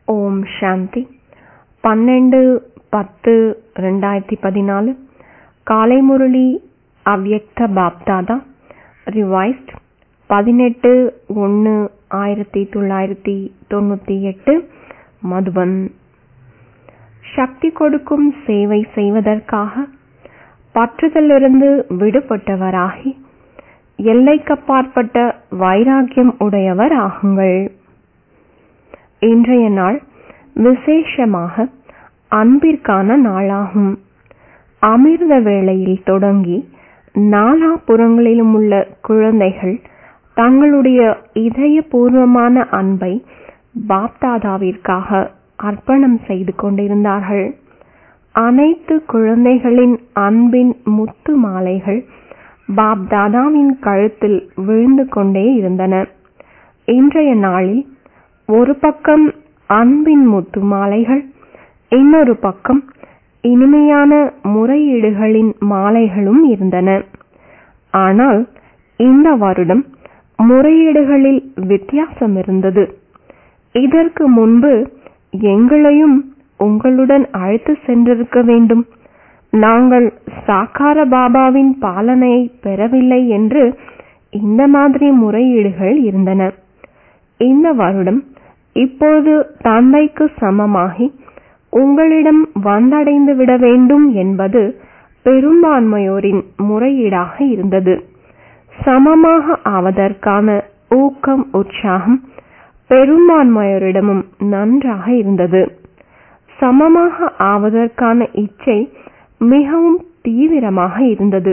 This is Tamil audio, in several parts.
ஓம் சாந்தி பன்னெண்டு பத்து ரெண்டாயிரத்தி பதினாலு காலை முரளி அவ்யக்த பாப்தாதா ரிவைஸ்ட் பதினெட்டு ஒன்று ஆயிரத்தி தொள்ளாயிரத்தி தொண்ணூற்றி எட்டு மதுபன் சக்தி கொடுக்கும் சேவை செய்வதற்காக பற்றுதலிருந்து விடுபட்டவராகி எல்லைக்கப்பாற்பட்ட வைராக்கியம் உடையவர் ஆகுங்கள் இன்றைய நாள் விசேஷமாக அன்பிற்கான நாளாகும் அமிர்த வேளையில் தொடங்கி நாலாபுறங்களிலும் உள்ள குழந்தைகள் தங்களுடைய இதயபூர்வமான அன்பை பாப்தாதாவிற்காக அர்ப்பணம் செய்து கொண்டிருந்தார்கள் அனைத்து குழந்தைகளின் அன்பின் முத்து மாலைகள் பாப்தாதாவின் கழுத்தில் விழுந்து கொண்டே இருந்தன இன்றைய நாளில் ஒரு பக்கம் அன்பின் முத்து மாலைகள் இன்னொரு பக்கம் இனிமையான முறையீடுகளின் மாலைகளும் இருந்தன ஆனால் இந்த வருடம் முறையீடுகளில் வித்தியாசம் இருந்தது இதற்கு முன்பு எங்களையும் உங்களுடன் அழைத்து சென்றிருக்க வேண்டும் நாங்கள் சாக்கார பாபாவின் பாலனையை பெறவில்லை என்று இந்த மாதிரி முறையீடுகள் இருந்தன இந்த வருடம் இப்போது தந்தைக்கு சமமாகி உங்களிடம் வந்தடைந்து விட வேண்டும் என்பது பெரும்பான்மையோரின் முறையீடாக இருந்தது சமமாக ஆவதற்கான ஊக்கம் உற்சாகம் பெரும்பான்மையோரிடமும் நன்றாக இருந்தது சமமாக ஆவதற்கான இச்சை மிகவும் தீவிரமாக இருந்தது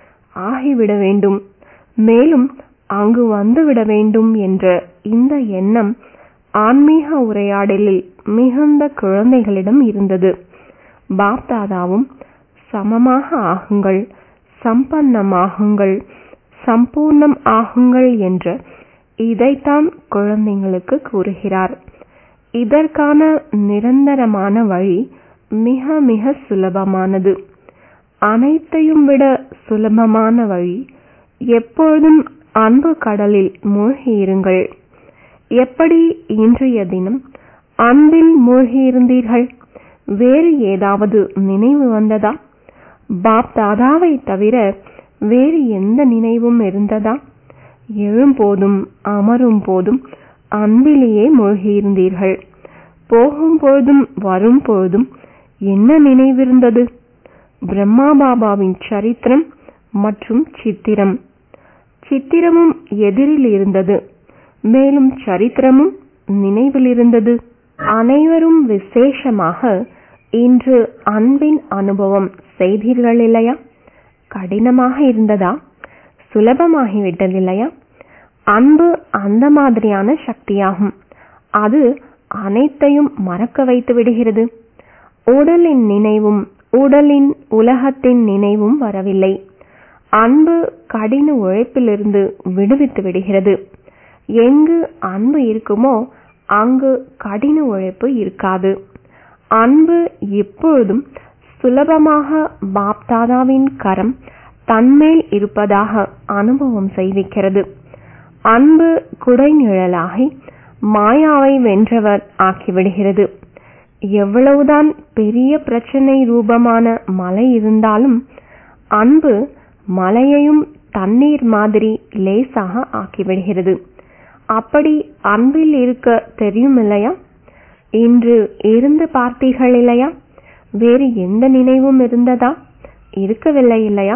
ஆகிவிட வேண்டும் மேலும் அங்கு வந்துவிட வேண்டும் என்ற இந்த எண்ணம் ஆன்மீக உரையாடலில் மிகுந்த குழந்தைகளிடம் இருந்தது பாப்தாதாவும் சமமாக ஆகுங்கள் சம்பன்னமாகுங்கள் சம்பூர்ணம் ஆகுங்கள் என்ற இதைத்தான் குழந்தைங்களுக்கு கூறுகிறார் இதற்கான நிரந்தரமான வழி மிக மிக சுலபமானது அனைத்தையும் விட சுலபமான வழி எப்பொழுதும் அன்பு கடலில் மூழ்கியிருங்கள் எப்படி இன்றைய தினம் அன்பில் மூழ்கியிருந்தீர்கள் வேறு ஏதாவது நினைவு வந்ததா பாப் தாதாவை தவிர வேறு எந்த நினைவும் இருந்ததா எழும்போதும் அமரும் போதும் அன்பிலேயே மூழ்கியிருந்தீர்கள் போகும்போதும் வரும் பொழுதும் என்ன நினைவிருந்தது பிரம்மா பாபாவின் சரித்திரம் மற்றும் சித்திரம் சித்திரமும் எதிரில் இருந்தது மேலும் சரித்திரமும் நினைவில் இருந்தது அனைவரும் விசேஷமாக இன்று அன்பின் அனுபவம் செய்தீர்கள் இல்லையா கடினமாக இருந்ததா சுலபமாகிவிட்டதில்லையா அன்பு அந்த மாதிரியான சக்தியாகும் அது அனைத்தையும் மறக்க வைத்து விடுகிறது உடலின் நினைவும் உடலின் உலகத்தின் நினைவும் வரவில்லை அன்பு கடின உழைப்பிலிருந்து விடுவித்து விடுகிறது எங்கு அன்பு இருக்குமோ அங்கு கடின உழைப்பு இருக்காது அன்பு எப்பொழுதும் சுலபமாக பாப்தாதாவின் கரம் தன்மேல் இருப்பதாக அனுபவம் செய்விக்கிறது அன்பு குடைநிழலாகி மாயாவை வென்றவர் ஆக்கிவிடுகிறது எவ்வளவுதான் பெரிய பிரச்சனை ரூபமான மலை இருந்தாலும் அன்பு மலையையும் தண்ணீர் மாதிரி லேசாக ஆக்கிவிடுகிறது அப்படி அன்பில் இருக்க தெரியும் இல்லையா இன்று இருந்து பார்த்தீர்கள் இல்லையா வேறு எந்த நினைவும் இருந்ததா இருக்கவில்லை இல்லையா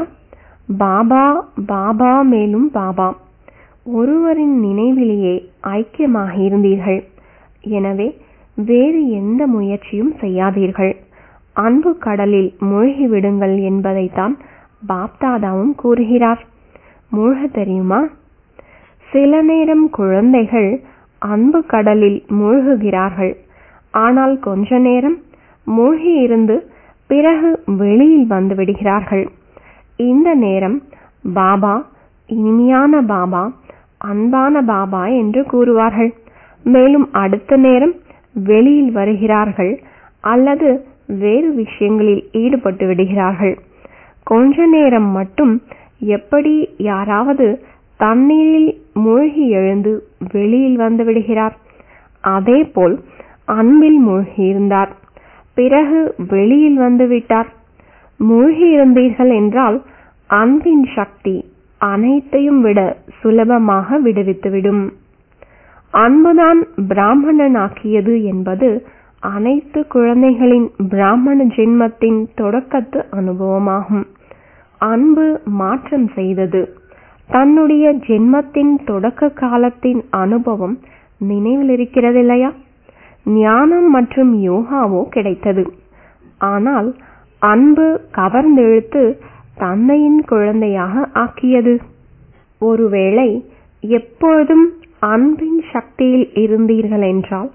பாபா பாபா மேலும் பாபா ஒருவரின் நினைவிலேயே ஐக்கியமாக இருந்தீர்கள் எனவே வேறு எந்த முயற்சியும் செய்யாதீர்கள் அன்பு கடலில் மூழ்கிவிடுங்கள் என்பதைத்தான் பாப்தாதாவும் கூறுகிறார் மூழ்க தெரியுமா சில நேரம் குழந்தைகள் அன்பு கடலில் மூழ்குகிறார்கள் ஆனால் கொஞ்ச நேரம் மூழ்கி இருந்து பிறகு வெளியில் வந்து விடுகிறார்கள் இந்த நேரம் பாபா இனிமையான பாபா அன்பான பாபா என்று கூறுவார்கள் மேலும் அடுத்த நேரம் வெளியில் வருகிறார்கள் அல்லது வேறு விஷயங்களில் ஈடுபட்டு விடுகிறார்கள் கொஞ்ச நேரம் மட்டும் எப்படி யாராவது தண்ணீரில் மூழ்கி எழுந்து வெளியில் வந்து விடுகிறார் அதேபோல் அன்பில் மூழ்கியிருந்தார் பிறகு வெளியில் வந்து விட்டார் மூழ்கியிருந்தீர்கள் என்றால் அன்பின் சக்தி அனைத்தையும் விட சுலபமாக விடுவித்துவிடும் அன்புதான் பிராமணனாக்கியது என்பது அனைத்து குழந்தைகளின் பிராமண ஜென்மத்தின் தொடக்கத்து அனுபவமாகும் அன்பு மாற்றம் செய்தது தன்னுடைய ஜென்மத்தின் தொடக்க காலத்தின் அனுபவம் நினைவில் இருக்கிறதில்லையா ஞானம் மற்றும் யோகாவோ கிடைத்தது ஆனால் அன்பு கவர்ந்தெழுத்து தந்தையின் குழந்தையாக ஆக்கியது ஒருவேளை எப்பொழுதும் அன்பின் சக்தியில் இருந்தீர்கள் என்றால்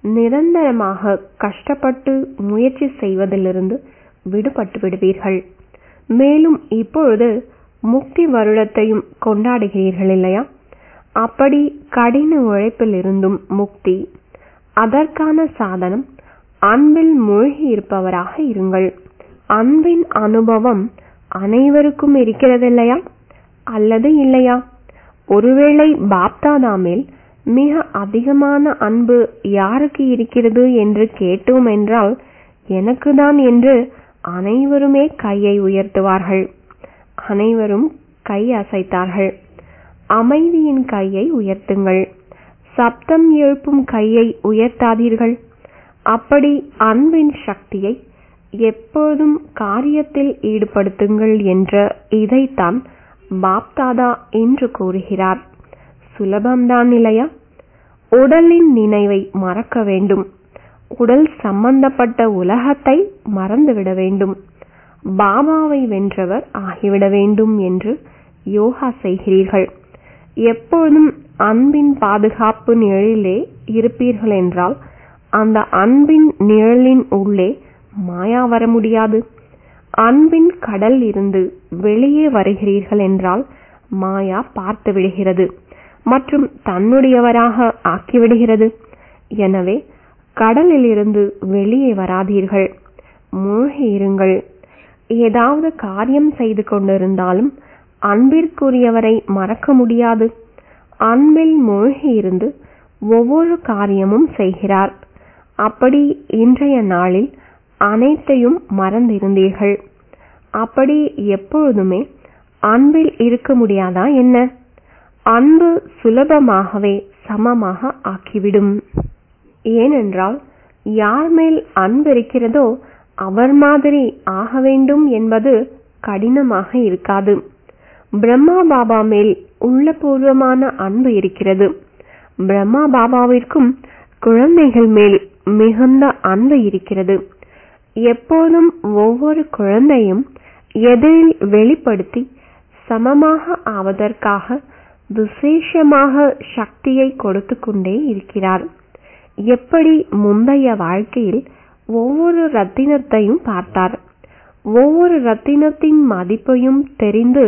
நிரந்தரமாக கஷ்டப்பட்டு முயற்சி செய்வதிலிருந்து விடுபட்டு விடுவீர்கள் மேலும் இப்பொழுது முக்தி வருடத்தையும் கொண்டாடுகிறீர்கள் இல்லையா அப்படி கடின உழைப்பில் இருந்தும் முக்தி அதற்கான சாதனம் அன்பில் மூழ்கி இருப்பவராக இருங்கள் அன்பின் அனுபவம் அனைவருக்கும் இருக்கிறதில்லையா அல்லது இல்லையா ஒருவேளை பாப்தாதா மேல் மிக அதிகமான அன்பு யாருக்கு இருக்கிறது என்று கேட்டோம் என்றால் எனக்குதான் என்று அனைவருமே கையை உயர்த்துவார்கள் அனைவரும் கை அசைத்தார்கள் அமைதியின் கையை உயர்த்துங்கள் சப்தம் எழுப்பும் கையை உயர்த்தாதீர்கள் அப்படி அன்பின் சக்தியை எப்போதும் காரியத்தில் ஈடுபடுத்துங்கள் என்ற இதைத்தான் பாப்தாதா என்று கூறுகிறார் சுலபம்தான் இல்லையா உடலின் நினைவை மறக்க வேண்டும் உடல் சம்பந்தப்பட்ட உலகத்தை மறந்துவிட வேண்டும் பாபாவை வென்றவர் ஆகிவிட வேண்டும் என்று யோகா செய்கிறீர்கள் எப்பொழுதும் அன்பின் பாதுகாப்பு நிழலிலே இருப்பீர்கள் என்றால் அந்த அன்பின் நிழலின் உள்ளே மாயா வர முடியாது அன்பின் கடல் இருந்து வெளியே வருகிறீர்கள் என்றால் மாயா பார்த்து விடுகிறது மற்றும் தன்னுடையவராக ஆக்கிவிடுகிறது எனவே கடலில் இருந்து வெளியே வராதீர்கள் மூழ்கி இருங்கள் ஏதாவது காரியம் செய்து கொண்டிருந்தாலும் அன்பிற்குரியவரை மறக்க முடியாது அன்பில் மூழ்கி இருந்து ஒவ்வொரு காரியமும் செய்கிறார் அப்படி இன்றைய நாளில் அனைத்தையும் மறந்திருந்தீர்கள் அப்படி எப்பொழுதுமே அன்பில் இருக்க முடியாதா என்ன அன்பு சுலபமாகவே சமமாக ஆக்கிவிடும் ஏனென்றால் யார் மேல் அன்பு இருக்கிறதோ அவர் மாதிரி ஆக வேண்டும் என்பது கடினமாக இருக்காது பிரம்மா பாபா மேல் உள்ளபூர்வமான அன்பு இருக்கிறது பிரம்மா பாபாவிற்கும் குழந்தைகள் மேல் மிகுந்த அன்பு இருக்கிறது எப்போதும் ஒவ்வொரு குழந்தையும் எதிரில் வெளிப்படுத்தி சமமாக ஆவதற்காக விசேஷமாக சக்தியை கொடுத்து கொண்டே இருக்கிறார் எப்படி முந்தைய வாழ்க்கையில் ஒவ்வொரு ரத்தினத்தையும் பார்த்தார் ஒவ்வொரு ரத்தினத்தின் மதிப்பையும் தெரிந்து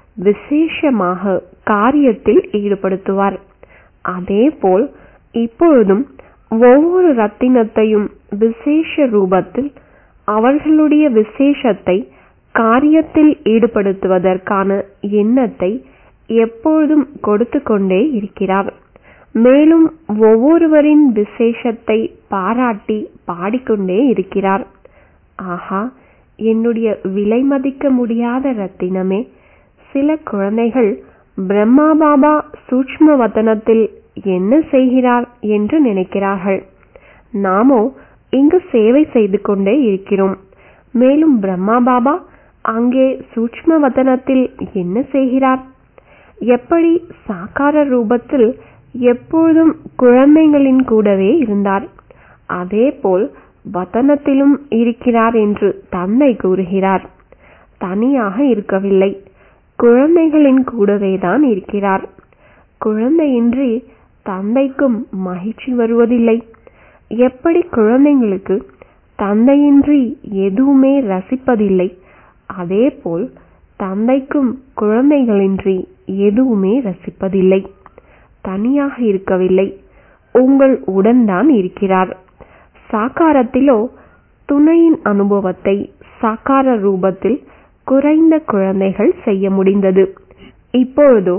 விசேஷமாக காரியத்தில் ஈடுபடுத்துவார் அதேபோல் இப்பொழுதும் ஒவ்வொரு ரத்தினத்தையும் விசேஷ ரூபத்தில் அவர்களுடைய விசேஷத்தை காரியத்தில் ஈடுபடுத்துவதற்கான எண்ணத்தை எப்பொழுதும் கொடுத்து கொண்டே இருக்கிறார் மேலும் ஒவ்வொருவரின் விசேஷத்தை பாராட்டி பாடிக்கொண்டே இருக்கிறார் ஆஹா என்னுடைய விலை மதிக்க முடியாத ரத்தினமே சில குழந்தைகள் பிரம்மா பாபா சூட்ச்ம வதனத்தில் என்ன செய்கிறார் என்று நினைக்கிறார்கள் நாமோ இங்கு சேவை செய்து கொண்டே இருக்கிறோம் மேலும் பிரம்மா பாபா அங்கே சூட்ச்ம வதனத்தில் என்ன செய்கிறார் எப்படி சாக்கார ரூபத்தில் எப்பொழுதும் குழந்தைகளின் கூடவே இருந்தார் அதேபோல் வதனத்திலும் இருக்கிறார் என்று தந்தை கூறுகிறார் தனியாக இருக்கவில்லை குழந்தைகளின் கூடவே தான் இருக்கிறார் குழந்தையின்றி தந்தைக்கும் மகிழ்ச்சி வருவதில்லை எப்படி குழந்தைங்களுக்கு தந்தையின்றி எதுவுமே ரசிப்பதில்லை அதேபோல் தந்தைக்கும் குழந்தைகளின்றி எதுவுமே ரசிப்பதில்லை தனியாக இருக்கவில்லை உங்கள் உடன்தான் இருக்கிறார் சாக்காரத்திலோ துணையின் அனுபவத்தை சாக்கார ரூபத்தில் குறைந்த குழந்தைகள் செய்ய முடிந்தது இப்பொழுதோ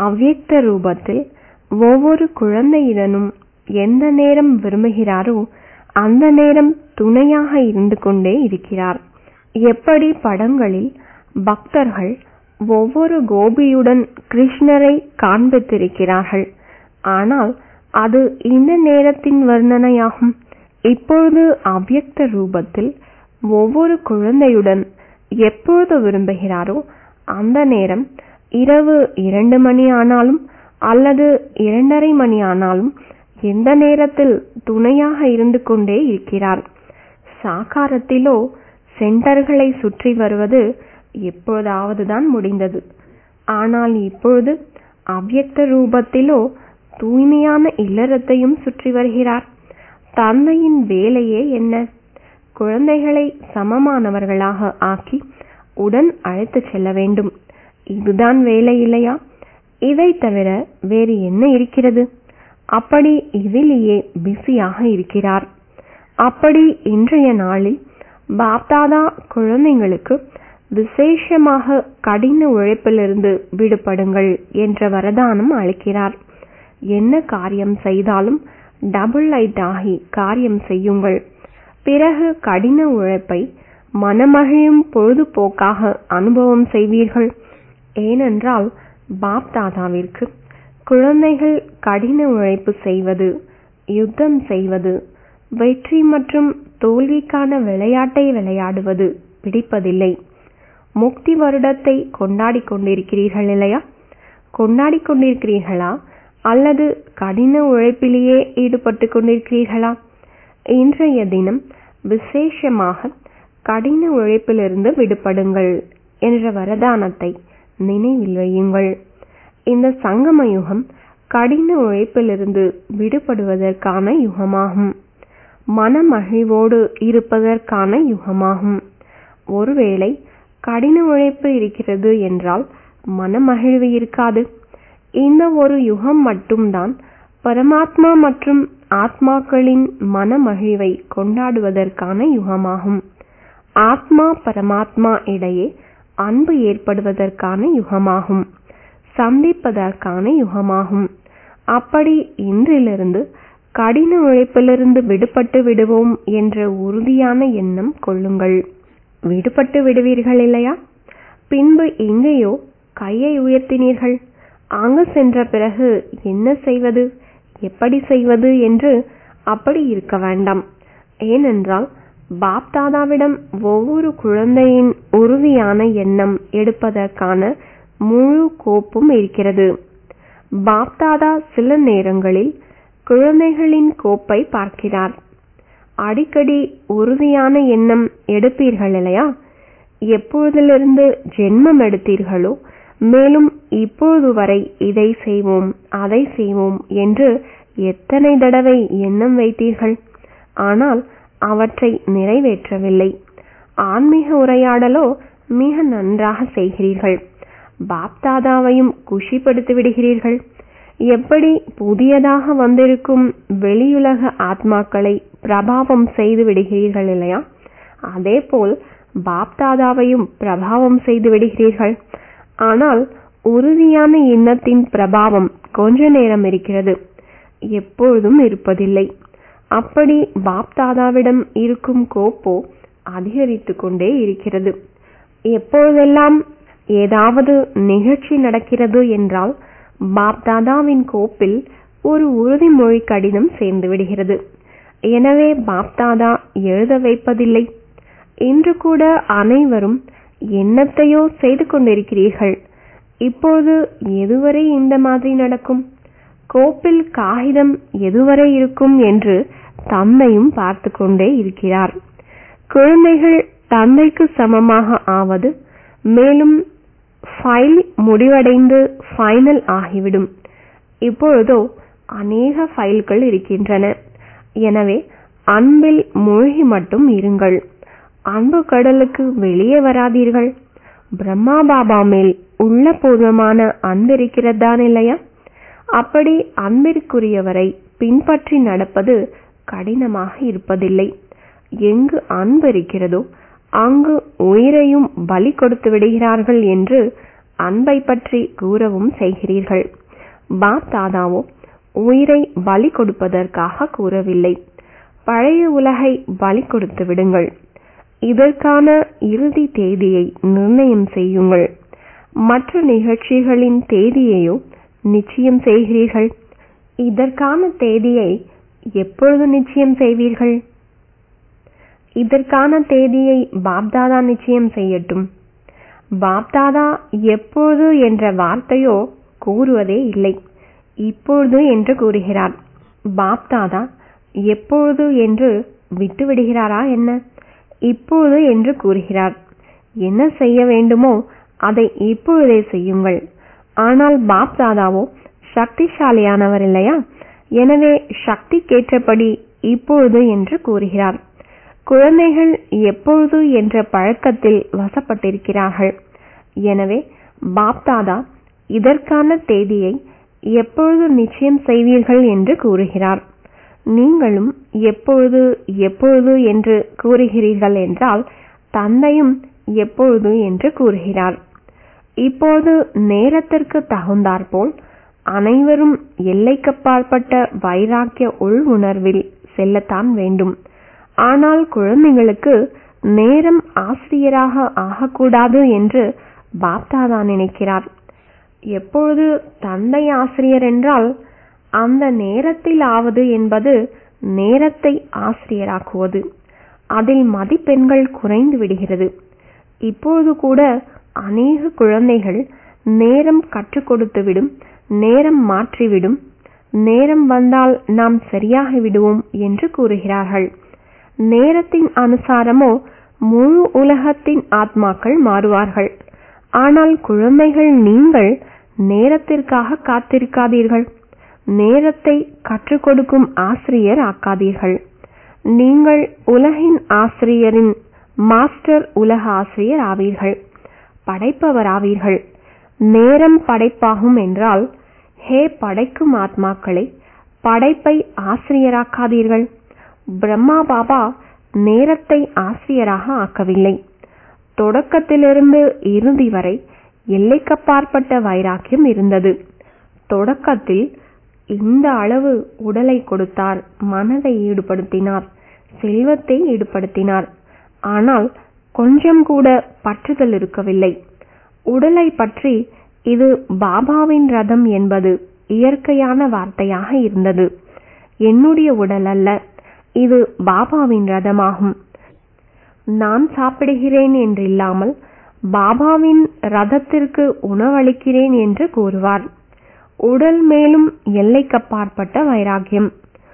அவ்யக்த ரூபத்தில் ஒவ்வொரு குழந்தையுடனும் எந்த நேரம் விரும்புகிறாரோ அந்த நேரம் துணையாக இருந்து கொண்டே இருக்கிறார் எப்படி படங்களில் பக்தர்கள் ஒவ்வொரு கோபியுடன் கிருஷ்ணரை காண்பித்திருக்கிறார்கள் ஆனால் அது இந்த நேரத்தின் வர்ணனையாகும் இப்பொழுது அவ்யக்த ரூபத்தில் ஒவ்வொரு குழந்தையுடன் எப்பொழுது விரும்புகிறாரோ அந்த நேரம் இரவு இரண்டு மணி ஆனாலும் அல்லது இரண்டரை மணி ஆனாலும் எந்த நேரத்தில் துணையாக இருந்து கொண்டே இருக்கிறார் சாகாரத்திலோ சென்டர்களை சுற்றி வருவது எப்போதாவது தான் முடிந்தது ஆனால் இப்பொழுது அவ்யக்த ரூபத்திலோ தூய்மையான இல்லறத்தையும் சுற்றி வருகிறார் தந்தையின் வேலையே என்ன குழந்தைகளை சமமானவர்களாக ஆக்கி உடன் அழைத்துச் செல்ல வேண்டும் இதுதான் வேலை இல்லையா இதை தவிர வேறு என்ன இருக்கிறது அப்படி இதிலேயே பிஸியாக இருக்கிறார் அப்படி இன்றைய நாளில் பாப்தாதா குழந்தைங்களுக்கு விசேஷமாக கடின உழைப்பிலிருந்து விடுபடுங்கள் என்ற வரதானம் அளிக்கிறார் என்ன காரியம் செய்தாலும் டபுள் லைட் ஆகி காரியம் செய்யுங்கள் பிறகு கடின உழைப்பை மனமகிழும் பொழுதுபோக்காக அனுபவம் செய்வீர்கள் ஏனென்றால் பாப்தாதாவிற்கு குழந்தைகள் கடின உழைப்பு செய்வது யுத்தம் செய்வது வெற்றி மற்றும் தோல்விக்கான விளையாட்டை விளையாடுவது பிடிப்பதில்லை முக்தி வருடத்தை கொண்டாடிக் கொண்டிருக்கிறீர்கள் இல்லையா கொண்டாடிக் கொண்டிருக்கிறீர்களா அல்லது கடின உழைப்பிலேயே ஈடுபட்டு கொண்டிருக்கிறீர்களா இன்றைய தினம் விசேஷமாக கடின உழைப்பிலிருந்து விடுபடுங்கள் என்ற வரதானத்தை நினைவில் வையுங்கள் இந்த சங்கம யுகம் கடின உழைப்பிலிருந்து விடுபடுவதற்கான யுகமாகும் மனமகிழ்வோடு இருப்பதற்கான யுகமாகும் ஒருவேளை கடின உழைப்பு இருக்கிறது என்றால் மனமகிழ்வு இருக்காது இந்த ஒரு யுகம் மட்டும்தான் பரமாத்மா மற்றும் ஆத்மாக்களின் மனமகிழ்வை கொண்டாடுவதற்கான யுகமாகும் ஆத்மா பரமாத்மா இடையே அன்பு ஏற்படுவதற்கான யுகமாகும் சந்திப்பதற்கான யுகமாகும் அப்படி இன்றிலிருந்து கடின உழைப்பிலிருந்து விடுபட்டு விடுவோம் என்ற உறுதியான எண்ணம் கொள்ளுங்கள் விடுபட்டு விடுவீர்கள் இல்லையா பின்பு எங்கேயோ கையை உயர்த்தினீர்கள் அங்கு சென்ற பிறகு என்ன செய்வது எப்படி செய்வது என்று அப்படி இருக்க வேண்டாம் ஏனென்றால் பாப்தாதாவிடம் ஒவ்வொரு குழந்தையின் உறுதியான எண்ணம் எடுப்பதற்கான முழு கோப்பும் இருக்கிறது பாப்தாதா சில நேரங்களில் குழந்தைகளின் கோப்பை பார்க்கிறார் அடிக்கடி உறுதியான எண்ணம் எடுப்பீர்கள் இல்லையா எப்பொழுதிலிருந்து ஜென்மம் எடுத்தீர்களோ மேலும் இப்பொழுது வரை இதை செய்வோம் அதை செய்வோம் என்று எத்தனை தடவை எண்ணம் வைத்தீர்கள் ஆனால் அவற்றை நிறைவேற்றவில்லை ஆன்மீக உரையாடலோ மிக நன்றாக செய்கிறீர்கள் பாப்தாதாவையும் குஷிப்படுத்தி விடுகிறீர்கள் எப்படி புதியதாக வந்திருக்கும் வெளியுலக ஆத்மாக்களை பிரபாவம் செய்து விடுகிறீர்கள் இல்லையா அதேபோல் பாப்தாதாவையும் பிரபாவம் செய்து விடுகிறீர்கள் ஆனால் உறுதியான எண்ணத்தின் பிரபாவம் கொஞ்ச நேரம் இருக்கிறது எப்பொழுதும் இருப்பதில்லை அப்படி பாப்தாதாவிடம் இருக்கும் கோப்போ அதிகரித்து கொண்டே இருக்கிறது எப்பொழுதெல்லாம் ஏதாவது நிகழ்ச்சி நடக்கிறது என்றால் பாப்தாதாவின் கோப்பில் ஒரு உறுதிமொழி கடிதம் சேர்ந்து விடுகிறது எனவே பாப்தாதா எழுத வைப்பதில்லை இன்று கூட அனைவரும் என்னத்தையோ செய்து கொண்டிருக்கிறீர்கள் இப்போது எதுவரை இந்த மாதிரி நடக்கும் கோப்பில் காகிதம் எதுவரை இருக்கும் என்று தந்தையும் பார்த்து கொண்டே இருக்கிறார் குழந்தைகள் தந்தைக்கு சமமாக ஆவது மேலும் ஃபைல் முடிவடைந்து ஃபைனல் ஆகிவிடும் இப்பொழுதோ அநேக ஃபைல்கள் இருக்கின்றன எனவே அன்பில் மூழ்கி மட்டும் இருங்கள் அன்பு கடலுக்கு வெளியே வராதீர்கள் பிரம்மா பாபா மேல் உள்ள பூர்வமான அன்பு இருக்கிறதான் இல்லையா அப்படி அன்பிற்குரியவரை பின்பற்றி நடப்பது கடினமாக இருப்பதில்லை எங்கு அன்பு இருக்கிறதோ அங்கு உயிரையும் பலி கொடுத்து விடுகிறார்கள் என்று அன்பை பற்றி கூறவும் செய்கிறீர்கள் பாப் தாதாவோ உயிரை பலி கொடுப்பதற்காக கூறவில்லை பழைய உலகை பலி கொடுத்து விடுங்கள் இதற்கான இறுதி தேதியை நிர்ணயம் செய்யுங்கள் மற்ற நிகழ்ச்சிகளின் தேதியையோ நிச்சயம் செய்கிறீர்கள் இதற்கான தேதியை எப்பொழுது நிச்சயம் செய்வீர்கள் இதற்கான தேதியை பாப்தாதா நிச்சயம் செய்யட்டும் பாப்தாதா எப்பொழுது என்ற வார்த்தையோ கூறுவதே இல்லை இப்பொழுது என்று கூறுகிறார் பாப்தாதா எப்பொழுது என்று விட்டுவிடுகிறாரா என்ன இப்பொழுது என்று கூறுகிறார் என்ன செய்ய வேண்டுமோ அதை இப்பொழுதே செய்யுங்கள் ஆனால் பாப்தாதாவோ சக்திசாலியானவர் இல்லையா எனவே சக்திக்கேற்றபடி இப்பொழுது என்று கூறுகிறார் குழந்தைகள் எப்பொழுது என்ற பழக்கத்தில் வசப்பட்டிருக்கிறார்கள் எனவே பாப்தாதா இதற்கான தேதியை எப்பொழுது நிச்சயம் செய்வீர்கள் என்று கூறுகிறார் நீங்களும் எப்பொழுது எப்பொழுது என்று கூறுகிறீர்கள் என்றால் தந்தையும் எப்பொழுது என்று கூறுகிறார் இப்போது நேரத்திற்கு தகுந்தாற்போல் அனைவரும் எல்லைக்கப்பாற்பட்ட வைராக்கிய உள் உணர்வில் செல்லத்தான் வேண்டும் ஆனால் குழந்தைகளுக்கு நேரம் ஆசிரியராக ஆகக்கூடாது என்று பாப்தாதா நினைக்கிறார் எப்பொழுது தந்தை ஆசிரியர் என்றால் அந்த நேரத்தில் ஆவது என்பது நேரத்தை ஆசிரியராக்குவது அதில் மதிப்பெண்கள் குறைந்து விடுகிறது இப்போது கூட அநேக குழந்தைகள் நேரம் கற்றுக் கொடுத்துவிடும் நேரம் மாற்றிவிடும் நேரம் வந்தால் நாம் சரியாகி விடுவோம் என்று கூறுகிறார்கள் நேரத்தின் அனுசாரமோ முழு உலகத்தின் ஆத்மாக்கள் மாறுவார்கள் ஆனால் குழந்தைகள் நீங்கள் நேரத்திற்காக காத்திருக்காதீர்கள் நேரத்தை கற்றுக் கொடுக்கும் ஆசிரியர் ஆக்காதீர்கள் நீங்கள் உலகின் ஆசிரியரின் மாஸ்டர் உலக ஆசிரியர் ஆவீர்கள் படைப்பவர் ஆவீர்கள் நேரம் படைப்பாகும் என்றால் ஹே படைக்கும் ஆத்மாக்களை படைப்பை ஆசிரியராக்காதீர்கள் பிரம்மா பாபா நேரத்தை ஆசிரியராக ஆக்கவில்லை தொடக்கத்திலிருந்து இறுதி வரை எல்லைக்கப்பாற்பட்ட வைராக்கியம் இருந்தது தொடக்கத்தில் இந்த அளவு உடலை கொடுத்தார் மனதை ஈடுபடுத்தினார் செல்வத்தை ஈடுபடுத்தினார் ஆனால் கொஞ்சம் கூட பற்றுதல் இருக்கவில்லை உடலை பற்றி இது பாபாவின் ரதம் என்பது இயற்கையான வார்த்தையாக இருந்தது என்னுடைய உடல் அல்ல இது பாபாவின் ரதமாகும் நான் சாப்பிடுகிறேன் என்றில்லாமல் பாபாவின் ரதத்திற்கு உணவளிக்கிறேன் என்று கூறுவார் உடல் மேலும் எல்லைக்கப்பாற்பட்ட வைராக்கியம்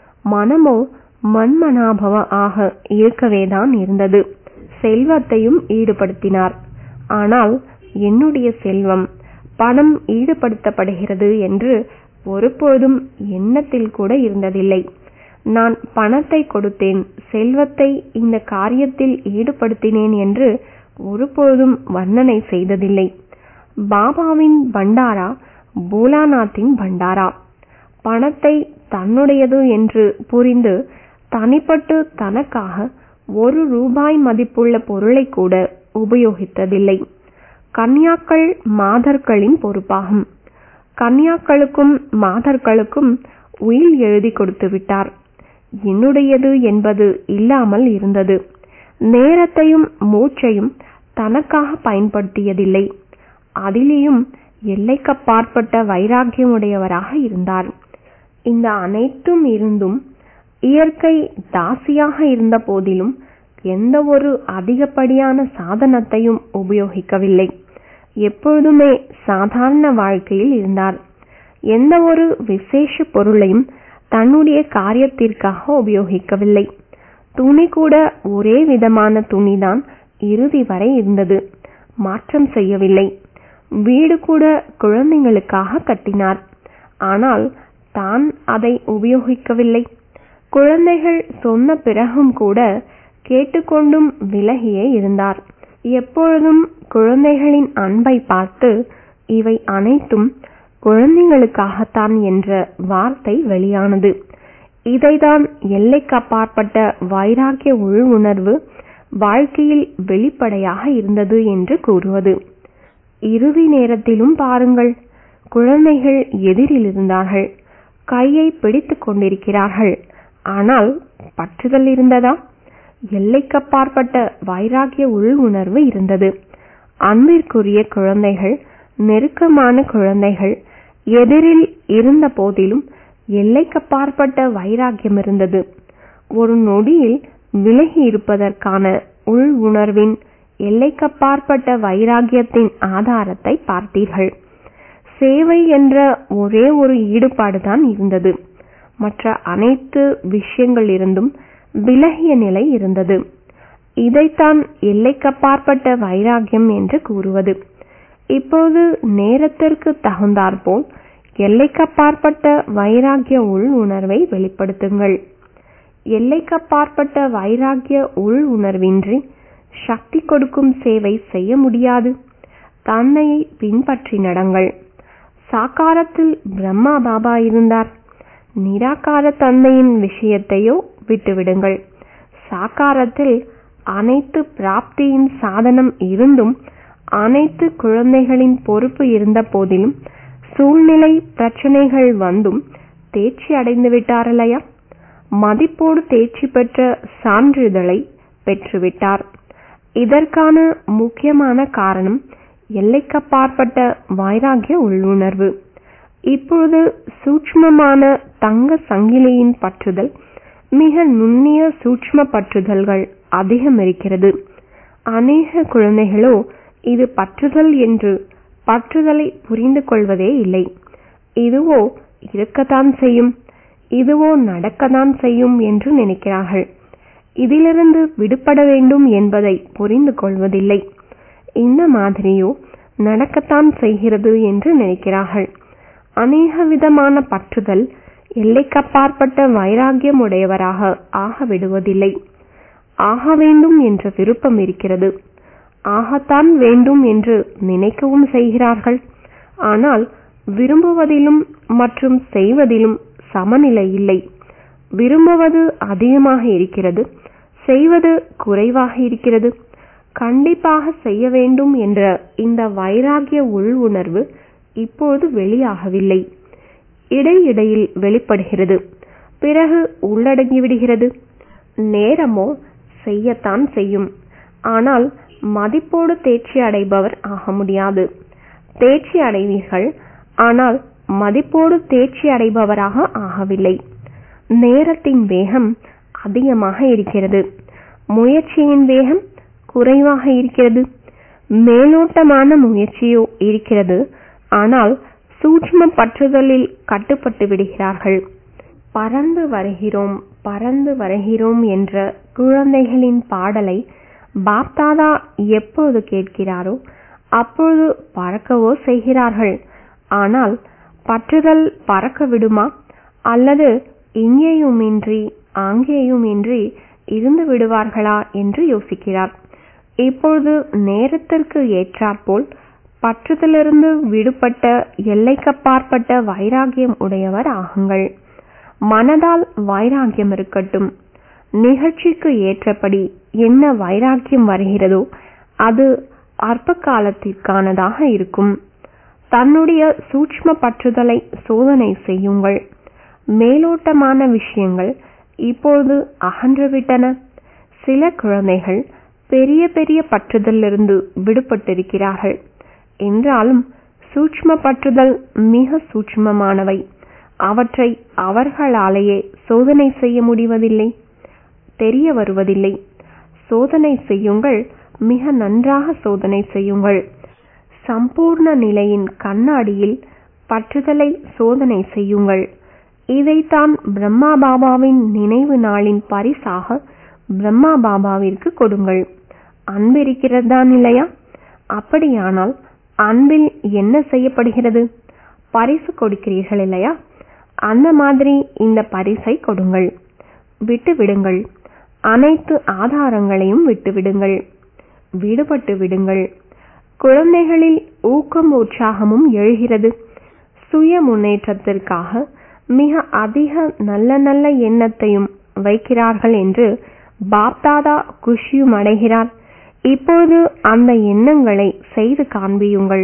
மனமோ மன்மனாபவ ஆக இருக்கவேதான் இருந்தது செல்வத்தையும் ஈடுபடுத்தினார் ஆனால் என்னுடைய செல்வம் பணம் ஈடுபடுத்தப்படுகிறது என்று ஒருபோதும் எண்ணத்தில் கூட இருந்ததில்லை நான் பணத்தை கொடுத்தேன் செல்வத்தை இந்த காரியத்தில் ஈடுபடுத்தினேன் என்று ஒருபோதும் வர்ணனை செய்ததில்லை பாபாவின் பண்டாரா பூலாநாத்தின் பண்டாரா பணத்தை தன்னுடையது என்று புரிந்து தனிப்பட்டு தனக்காக ஒரு ரூபாய் மதிப்புள்ள பொருளை கூட உபயோகித்ததில்லை கன்யாக்கள் மாதர்களின் பொறுப்பாகும் கன்யாக்களுக்கும் மாதர்களுக்கும் உயில் எழுதி கொடுத்து விட்டார் என்னுடையது என்பது இல்லாமல் இருந்தது நேரத்தையும் மூச்சையும் தனக்காக பயன்படுத்தியதில்லை அதிலேயும் எல்லைக்கப்பாற்பட்ட வைராக்கியமுடையவராக இருந்தார் இந்த அனைத்தும் இருந்தும் இயற்கை தாசியாக இருந்த போதிலும் எந்த ஒரு அதிகப்படியான சாதனத்தையும் உபயோகிக்கவில்லை எப்பொழுதுமே சாதாரண வாழ்க்கையில் இருந்தார் எந்த ஒரு விசேஷ பொருளையும் தன்னுடைய காரியத்திற்காக உபயோகிக்கவில்லை துணி கூட ஒரே விதமான துணிதான் இறுதி வரை இருந்தது மாற்றம் செய்யவில்லை வீடு கூட குழந்தைகளுக்காக கட்டினார் ஆனால் தான் அதை உபயோகிக்கவில்லை குழந்தைகள் சொன்ன பிறகும் கூட கேட்டுக்கொண்டும் விலகியே இருந்தார் எப்பொழுதும் குழந்தைகளின் அன்பை பார்த்து இவை அனைத்தும் குழந்தைகளுக்காகத்தான் என்ற வார்த்தை வெளியானது இதைதான் எல்லைக்கப்பாற்பட்ட வைராக்கிய உள் உணர்வு வாழ்க்கையில் வெளிப்படையாக இருந்தது என்று கூறுவது இறுதி நேரத்திலும் பாருங்கள் குழந்தைகள் எதிரில் இருந்தார்கள் கையை பிடித்துக் கொண்டிருக்கிறார்கள் ஆனால் பற்றுதல் இருந்ததா எல்லைக்கப்பாற்பட்ட வைராகிய உள் உணர்வு இருந்தது அன்பிற்குரிய குழந்தைகள் நெருக்கமான குழந்தைகள் எதிரில் இருந்த போதிலும் எல்லைக்கப்பாற்பட்ட வைராகியம் இருந்தது ஒரு நொடியில் விலகி இருப்பதற்கான உள் உணர்வின் எல்லைக்கப்பாற்பட்ட வைராகியத்தின் ஆதாரத்தை பார்த்தீர்கள் சேவை என்ற ஒரே ஒரு ஈடுபாடுதான் இருந்தது மற்ற அனைத்து விஷயங்கள் இருந்தும் விலகிய நிலை இருந்தது இதைத்தான் எல்லைக்கப்பாற்பட்ட வைராகியம் என்று கூறுவது இப்போது நேரத்திற்கு தகுந்தாற்போல் எல்லைக்கப்பாற்பட்ட வைராகிய உள் உணர்வை வெளிப்படுத்துங்கள் எல்லைக்கப்பாற்பட்ட வைராகிய உள் உணர்வின்றி சக்தி கொடுக்கும் சேவை செய்ய முடியாது தன்னையை பின்பற்றி நடங்கள் சாக்காரத்தில் பிரம்மா பாபா இருந்தார் நிராகார தந்தையின் விஷயத்தையோ விட்டுவிடுங்கள் சாக்காரத்தில் அனைத்து பிராப்தியின் சாதனம் இருந்தும் அனைத்து குழந்தைகளின் பொறுப்பு இருந்த போதிலும் சூழ்நிலை பிரச்சனைகள் வந்தும் தேர்ச்சி அடைந்து விட்டாரலையா மதிப்போடு தேர்ச்சி பெற்ற சான்றிதழை பெற்றுவிட்டார் இதற்கான முக்கியமான காரணம் எல்லைக்கப்பாற்பட்ட வைராகிய உள்ளுணர்வு இப்பொழுது சூட்சுமமான தங்க சங்கிலியின் பற்றுதல் மிக நுண்ணிய சூட்சும பற்றுதல்கள் அதிகம் இருக்கிறது அநேக குழந்தைகளோ இது பற்றுதல் என்று பற்றுதலை புரிந்து கொள்வதே இல்லை இதுவோ இருக்கத்தான் செய்யும் இதுவோ நடக்கத்தான் செய்யும் என்று நினைக்கிறார்கள் இதிலிருந்து விடுபட வேண்டும் என்பதை புரிந்து கொள்வதில்லை இந்த மாதிரியோ நடக்கத்தான் செய்கிறது என்று நினைக்கிறார்கள் அநேக விதமான பற்றுதல் எல்லைக்கப்பாற்பட்ட வைராகியம் உடையவராக ஆக விடுவதில்லை ஆக வேண்டும் என்ற விருப்பம் இருக்கிறது ஆகத்தான் வேண்டும் என்று நினைக்கவும் செய்கிறார்கள் ஆனால் விரும்புவதிலும் மற்றும் செய்வதிலும் சமநிலை இல்லை விரும்புவது அதிகமாக இருக்கிறது செய்வது குறைவாக இருக்கிறது கண்டிப்பாக செய்ய வேண்டும் என்ற இந்த வைராகிய உள் உணர்வு இப்போது வெளியாகவில்லை இடையிடையில் வெளிப்படுகிறது பிறகு உள்ளடங்கிவிடுகிறது நேரமோ செய்யத்தான் செய்யும் ஆனால் மதிப்போடு தேர்ச்சி அடைபவர் ஆக முடியாது தேர்ச்சி அடைவீர்கள் ஆனால் மதிப்போடு தேர்ச்சி அடைபவராக ஆகவில்லை நேரத்தின் வேகம் அதிகமாக இருக்கிறது முயற்சியின் வேகம் குறைவாக இருக்கிறது மேலோட்டமான முயற்சியோ இருக்கிறது ஆனால் சூட்சும பற்றுதலில் கட்டுப்பட்டு விடுகிறார்கள் பறந்து வருகிறோம் பறந்து வருகிறோம் என்ற குழந்தைகளின் பாடலை பாப்தாதா எப்போது கேட்கிறாரோ அப்பொழுது பறக்கவோ செய்கிறார்கள் ஆனால் பற்றுதல் பறக்க விடுமா அல்லது இங்கேயுமின்றி அங்கேயுமின்றி இருந்து விடுவார்களா என்று யோசிக்கிறார் இப்பொழுது நேரத்திற்கு ஏற்றாற்போல் பற்றுதலிருந்து விடுபட்ட எல்லைக்கப்பாற்பட்ட வைராகியம் உடையவர் ஆகுங்கள் மனதால் வைராகியம் இருக்கட்டும் நிகழ்ச்சிக்கு ஏற்றபடி என்ன வைராக்கியம் வருகிறதோ அது அற்ப காலத்திற்கானதாக இருக்கும் தன்னுடைய சூட்ச்ம பற்றுதலை சோதனை செய்யுங்கள் மேலோட்டமான விஷயங்கள் இப்பொழுது அகன்றுவிட்டன சில குழந்தைகள் பெரிய பெரிய பற்றுதலிருந்து விடுபட்டிருக்கிறார்கள் என்றாலும் சூட்ச்ம பற்றுதல் மிக சூட்ச்மமானவை அவற்றை அவர்களாலேயே சோதனை செய்ய முடிவதில்லை தெரிய வருவதில்லை சோதனை செய்யுங்கள் மிக நன்றாக சோதனை செய்யுங்கள் சம்பூர்ண நிலையின் கண்ணாடியில் பற்றுதலை சோதனை செய்யுங்கள் இதைத்தான் பிரம்மா பாபாவின் நினைவு நாளின் பரிசாக பிரம்மா பாபாவிற்கு கொடுங்கள் அன்பு இருக்கிறதான் இல்லையா அப்படியானால் அன்பில் என்ன செய்யப்படுகிறது பரிசு கொடுக்கிறீர்கள் இல்லையா அந்த மாதிரி இந்த பரிசை கொடுங்கள் விட்டு விடுங்கள் அனைத்து ஆதாரங்களையும் விட்டுவிடுங்கள் விடுபட்டு விடுங்கள் குழந்தைகளில் ஊக்கம் உற்சாகமும் எழுகிறது சுய முன்னேற்றத்திற்காக மிக அதிக நல்ல நல்ல எண்ணத்தையும் வைக்கிறார்கள் என்று பாப்தாதா குஷியும் அடைகிறார் இப்போது அந்த எண்ணங்களை செய்து காண்பியுங்கள்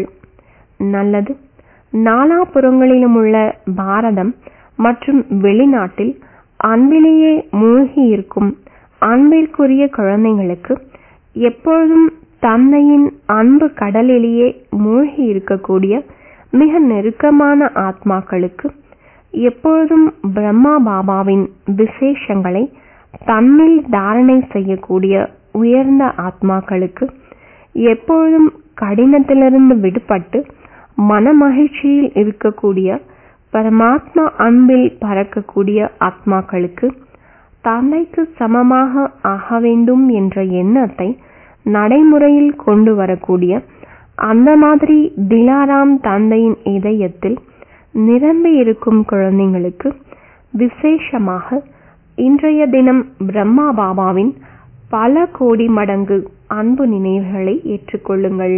நல்லது நாலாபுறங்களிலும் உள்ள பாரதம் மற்றும் வெளிநாட்டில் அன்பிலேயே மூழ்கி இருக்கும் அன்பிற்குரிய குழந்தைகளுக்கு எப்பொழுதும் தந்தையின் அன்பு கடலிலேயே மூழ்கி இருக்கக்கூடிய மிக நெருக்கமான ஆத்மாக்களுக்கு எப்பொழுதும் பிரம்மா பாபாவின் விசேஷங்களை தன்னில் தாரணை செய்யக்கூடிய உயர்ந்த ஆத்மாக்களுக்கு எப்பொழுதும் கடினத்திலிருந்து விடுபட்டு மனமகிழ்ச்சியில் இருக்கக்கூடிய பரமாத்மா அன்பில் பறக்கக்கூடிய ஆத்மாக்களுக்கு தந்தைக்கு சமமாக ஆக வேண்டும் என்ற எண்ணத்தை நடைமுறையில் கொண்டு வரக்கூடிய அந்த மாதிரி திலாராம் தந்தையின் இதயத்தில் நிரம்பி இருக்கும் குழந்தைங்களுக்கு விசேஷமாக இன்றைய தினம் பிரம்மா பாபாவின் பல கோடி மடங்கு அன்பு நினைவுகளை ஏற்றுக்கொள்ளுங்கள்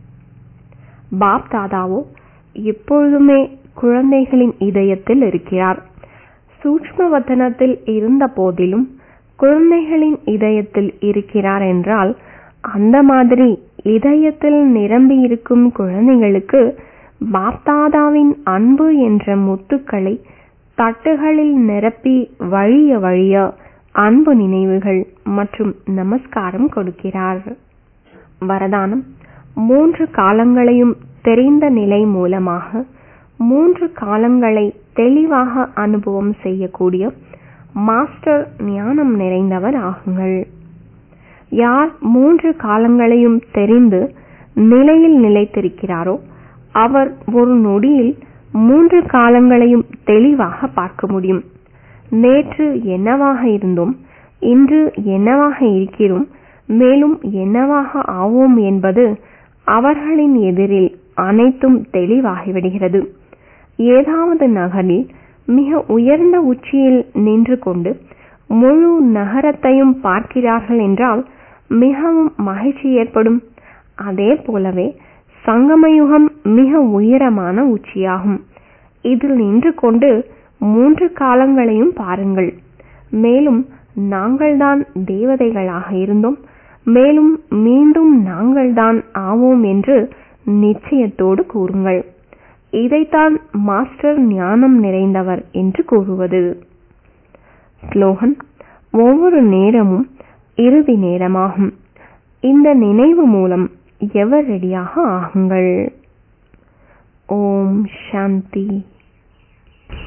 பாப் தாதாவோ எப்பொழுதுமே குழந்தைகளின் இதயத்தில் இருக்கிறார் சூக்ம வத்தனத்தில் இருந்த போதிலும் குழந்தைகளின் இதயத்தில் இருக்கிறார் என்றால் அந்த மாதிரி இதயத்தில் நிரம்பி இருக்கும் குழந்தைகளுக்கு பாப்தாதாவின் அன்பு என்ற முத்துக்களை தட்டுகளில் நிரப்பி வழிய வழிய அன்பு நினைவுகள் மற்றும் நமஸ்காரம் கொடுக்கிறார் வரதானம் மூன்று காலங்களையும் தெரிந்த நிலை மூலமாக மூன்று காலங்களை தெளிவாக அனுபவம் செய்யக்கூடிய மாஸ்டர் ஞானம் நிறைந்தவர் ஆகுங்கள் யார் மூன்று காலங்களையும் தெரிந்து நிலையில் நிலைத்திருக்கிறாரோ அவர் ஒரு நொடியில் மூன்று காலங்களையும் தெளிவாக பார்க்க முடியும் நேற்று என்னவாக இருந்தோம் இன்று என்னவாக இருக்கிறோம் மேலும் என்னவாக ஆவோம் என்பது அவர்களின் எதிரில் அனைத்தும் தெளிவாகிவிடுகிறது ஏதாவது நகரில் மிக உயர்ந்த உச்சியில் நின்று கொண்டு முழு நகரத்தையும் பார்க்கிறார்கள் என்றால் மிகவும் மகிழ்ச்சி ஏற்படும் அதே போலவே சங்கமயுகம் மிக உயரமான உச்சியாகும் இதில் நின்று கொண்டு மூன்று காலங்களையும் பாருங்கள் மேலும் நாங்கள்தான் தேவதைகளாக இருந்தோம் மேலும் மீண்டும் நாங்கள்தான் ஆவோம் என்று நிச்சயத்தோடு கூறுங்கள் இதைத்தான் மாஸ்டர் ஞானம் நிறைந்தவர் என்று கூறுவது ஸ்லோகன் ஒவ்வொரு நேரமும் இறுதி நேரமாகும் இந்த நினைவு மூலம் எவர் ரெடியாக ஆகுங்கள் ஓம் சாந்தி